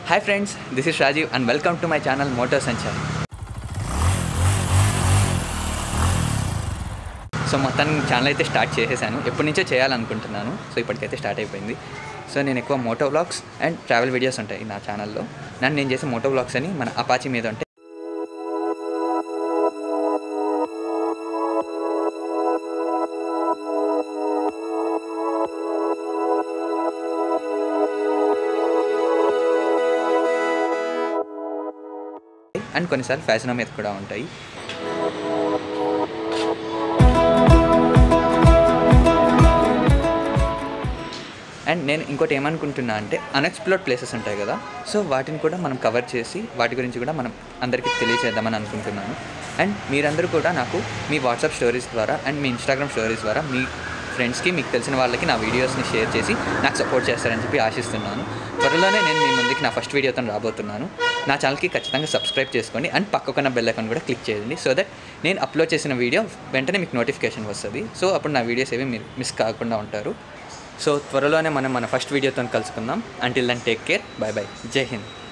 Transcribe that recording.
hi friends this is Rajiv and welcome to my channel motor Sanchar so మొత్తానికి channel అయితే start చేసేసాను ఎప్పటి నుంచో చేయాలనుకుంటున్నాను సో ఇప్పటికైతే స్టార్ట్ అయిపోయింది సో నేను ఎక్కువ moto vlogs and travel videos ఉంటాయి నా ఛానల్లో నన్ను నేను చేసే మోటో వ్లాగ్స్ అని మన అపాచీ మీద ఉంటాయి అండ్ కొన్నిసార్లు ఫ్యాషన్ మీద కూడా ఉంటాయి అండ్ నేను ఇంకోటి ఏమనుకుంటున్నా అంటే అన్ఎక్స్ప్లోర్డ్ ప్లేసెస్ ఉంటాయి కదా సో వాటిని కూడా మనం కవర్ చేసి వాటి గురించి కూడా మనం అందరికీ తెలియజేద్దామని అనుకుంటున్నాను అండ్ మీరందరూ కూడా నాకు మీ వాట్సాప్ స్టోరీస్ ద్వారా అండ్ మీ ఇన్స్టాగ్రామ్ స్టోరీస్ ద్వారా మీ ఫ్రెండ్స్కి మీకు తెలిసిన వాళ్ళకి నా వీడియోస్ని షేర్ చేసి నాకు సపోర్ట్ చేస్తారని చెప్పి ఆశిస్తున్నాను త్వరలోనే నేను మీ ముందుకి నా ఫస్ట్ వీడియోతో రాబోతున్నాను నా ఛానల్కి ఖచ్చితంగా సబ్స్క్రైబ్ చేసుకోండి అండ్ పక్కకున్న బెల్ ఐకాన్ కూడా క్లిక్ చేయండి సో దట్ నేను అప్లోడ్ చేసిన వీడియో వెంటనే మీకు నోటిఫికేషన్ వస్తుంది సో అప్పుడు నా వీడియోస్ ఏవి మీరు మిస్ కాకుండా ఉంటారు సో త్వరలోనే మనం మన ఫస్ట్ వీడియోతో కలుసుకుందాం until then take care bye bye Jai Hind